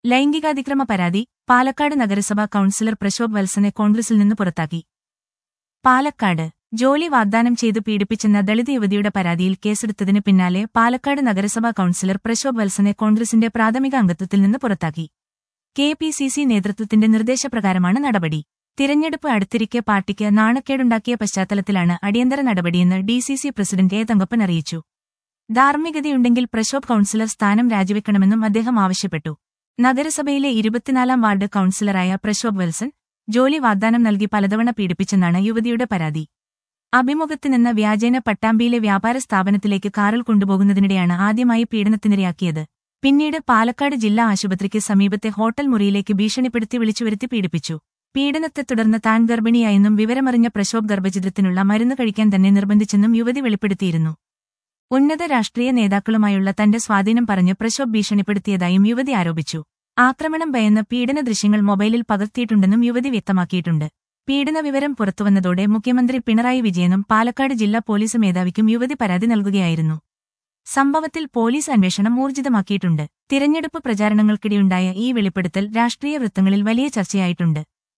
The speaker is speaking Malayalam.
ലൈംഗികാതിക്രമ പരാതി പാലക്കാട് നഗരസഭാ കൌൺസിലർ പ്രശോഭ് വത്സനെ കോൺഗ്രസിൽ നിന്ന് പുറത്താക്കി പാലക്കാട് ജോലി വാഗ്ദാനം ചെയ്തു പീഡിപ്പിച്ചെന്ന ദളിത് യുവതിയുടെ പരാതിയിൽ കേസെടുത്തതിന് പിന്നാലെ പാലക്കാട് നഗരസഭാ കൌൺസിലർ പ്രശോഭ് വത്സനെ കോൺഗ്രസിന്റെ പ്രാഥമിക അംഗത്വത്തിൽ നിന്ന് പുറത്താക്കി കെ പി സി സി നേതൃത്വത്തിന്റെ നിർദ്ദേശപ്രകാരമാണ് നടപടി തിരഞ്ഞെടുപ്പ് അടുത്തിരിക്കെ പാർട്ടിക്ക് നാണക്കേടുണ്ടാക്കിയ പശ്ചാത്തലത്തിലാണ് അടിയന്തര നടപടിയെന്ന് D C C president A Thankappan അറിയിച്ചു ധാർമ്മികതയുണ്ടെങ്കിൽ പ്രശോഭ് കൌൺസിലർ സ്ഥാനം രാജിവെക്കണമെന്നും അദ്ദേഹം ആവശ്യപ്പെട്ടു നഗരസഭയിലെ ഇരുപത്തിനാലാം വാർഡ് കൌൺസിലറായ പ്രശോഭ് വത്സൻ ജോലി വാഗ്ദാനം നൽകി പലതവണ പീഡിപ്പിച്ചെന്നാണ് യുവതിയുടെ പരാതി അഭിമുഖത്തിനെന്ന വ്യാജേന പട്ടാമ്പിയിലെ വ്യാപാര സ്ഥാപനത്തിലേക്ക് കാറിൽ കൊണ്ടുപോകുന്നതിനിടെയാണ് ആദ്യമായി പീഡനത്തിനിരയാക്കിയത് പിന്നീട് പാലക്കാട് ജില്ലാ ആശുപത്രിക്ക് സമീപത്തെ ഹോട്ടൽ മുറിയിലേക്ക് ഭീഷണിപ്പെടുത്തി വിളിച്ചുവരുത്തി പീഡിപ്പിച്ചു പീഡനത്തെ തുടർന്ന് താൻ ഗർഭിണിയായെന്നും വിവരമറിഞ്ഞ പ്രശോഭ് ഗർഭചിത്രത്തിനുള്ള മരുന്ന് കഴിക്കാൻ തന്നെ നിർബന്ധിച്ചെന്നും യുവതി വെളിപ്പെടുത്തിയിരുന്നു ഉന്നത രാഷ്ട്രീയ നേതാക്കളുമായുള്ള തന്റെ സ്വാധീനം പറഞ്ഞ് പ്രശോഭ് ഭീഷണിപ്പെടുത്തിയതായും യുവതി ആരോപിച്ചു ആക്രമണം ഭയന്ന് പീഡന ദൃശ്യങ്ങൾ മൊബൈലിൽ പകർത്തിയിട്ടുണ്ടെന്നും യുവതി വ്യക്തമാക്കിയിട്ടുണ്ട് പീഡന വിവരം പുറത്തുവന്നതോടെ മുഖ്യമന്ത്രി പിണറായി വിജയനും പാലക്കാട് ജില്ലാ പോലീസ് മേധാവിക്കും യുവതി പരാതി നൽകുകയായിരുന്നു സംഭവത്തിൽ പോലീസ് അന്വേഷണം ഊർജിതമാക്കിയിട്ടുണ്ട് തിരഞ്ഞെടുപ്പ് പ്രചാരണങ്ങൾക്കിടെയുണ്ടായ ഈ വെളിപ്പെടുത്തൽ രാഷ്ട്രീയ വൃത്തങ്ങളിൽ വലിയ ചർച്ചയായിട്ടുണ്ട്